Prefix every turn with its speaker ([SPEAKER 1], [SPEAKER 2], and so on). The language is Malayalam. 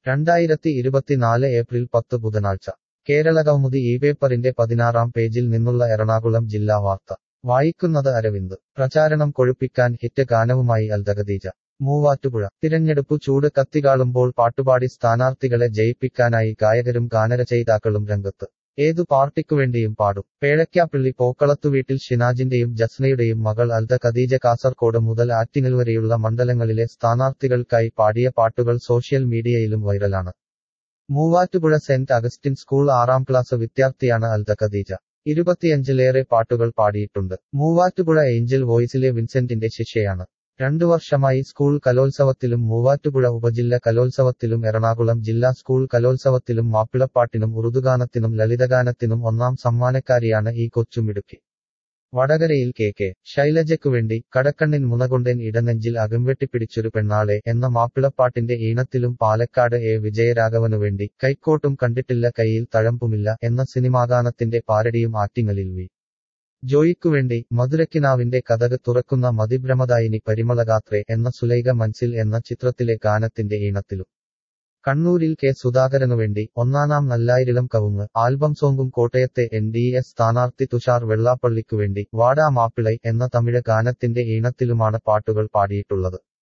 [SPEAKER 1] രണ്ടായിരത്തി ഇരുപത്തിനാല് ഏപ്രിൽ പത്ത് ബുധനാഴ്ച കേരളകൗമുദി ഈ പേപ്പറിന്റെ പതിനാറാം പേജിൽ നിന്നുള്ള എറണാകുളം ജില്ലാ വാർത്ത വായിക്കുന്നത് അരവിന്ദ് പ്രചാരണം കൊഴുപ്പിക്കാൻ ഹിറ്റ് ഗാനവുമായി അൽദഗദീജ മൂവാറ്റുപുഴ തിരഞ്ഞെടുപ്പു ചൂട് കത്തികാളുമ്പോൾ പാട്ടുപാടി സ്ഥാനാർത്ഥികളെ ജയിപ്പിക്കാനായി ഗായകരും ഗാനരചയിതാക്കളും രംഗത്ത് ഏതു പാർട്ടിക്കുവേണ്ടിയും പാടും പേഴയ്ക്കാപ്പിള്ളി പോക്കളത്തുവീട്ടിൽ ഷിനാജിന്റെയും ജസ്നയുടെയും മകൾ അൽദ ഖദീജ കാസർകോട് മുതൽ ആറ്റിങ്ങൽ വരെയുള്ള മണ്ഡലങ്ങളിലെ സ്ഥാനാർത്ഥികൾക്കായി പാടിയ പാട്ടുകൾ സോഷ്യൽ മീഡിയയിലും വൈറലാണ് മൂവാറ്റുപുഴ സെന്റ് അഗസ്റ്റിൻ സ്കൂൾ ആറാം ക്ലാസ് വിദ്യാർത്ഥിയാണ് അൽദ ഖദീജ ഇരുപത്തിയഞ്ചിലേറെ പാട്ടുകൾ പാടിയിട്ടുണ്ട് മൂവാറ്റുപുഴ ഏഞ്ചൽ വോയിസിലെ വിൻസെന്റിന്റെ ശിഷ്യയാണ് രണ്ടു വർഷമായി സ്കൂൾ കലോത്സവത്തിലും മൂവാറ്റുപുഴ ഉപജില്ല കലോത്സവത്തിലും എറണാകുളം ജില്ലാ സ്കൂൾ കലോത്സവത്തിലും മാപ്പിളപ്പാട്ടിനും ഉറുദുഗാനത്തിനും ലളിതഗാനത്തിനും ഒന്നാം സമ്മാനക്കാരിയാണ് ഈ കൊച്ചുമിടുക്കി വടകരയിൽ കെ കെ ശൈലജയ്ക്കുവേണ്ടി കടക്കണ്ണിൻ മുനകൊണ്ടൻ ഇടനെഞ്ചിൽ അകംവെട്ടിപ്പിടിച്ചൊരു പെണ്ണാളെ എന്ന മാപ്പിളപ്പാട്ടിന്റെ ഈണത്തിലും പാലക്കാട് എ വിജയരാഘവനുവേണ്ടി കൈക്കോട്ടും കണ്ടിട്ടില്ല കയ്യിൽ തഴമ്പുമില്ല എന്ന സിനിമാഗാനത്തിന്റെ പാരടിയും ആറ്റിങ്ങലിൽ വി ജോയിക്കുവേണ്ടി മധുരക്കിനാവിന്റെ കഥക് തുറക്കുന്ന മതിഭ്രമദായിനി പരിമളഗാത്രേ എന്ന സുലൈക മൻസിൽ എന്ന ചിത്രത്തിലെ ഗാനത്തിന്റെ ഈണത്തിലും കണ്ണൂരിൽ കെ സുധാകരനുവേണ്ടി ഒന്നാനാം നല്ലായിരിളം കവുങ്ങ് ആൽബം സോങ്ങും കോട്ടയത്തെ എൻ ഡി എ സ്ഥാനാർത്ഥി തുഷാർ വെള്ളാപ്പള്ളിക്കുവേണ്ടി വാടാ മാപ്പിളൈ എന്ന തമിഴ് ഗാനത്തിന്റെ ഈണത്തിലുമാണ് പാട്ടുകൾ പാടിയിട്ടുള്ളത്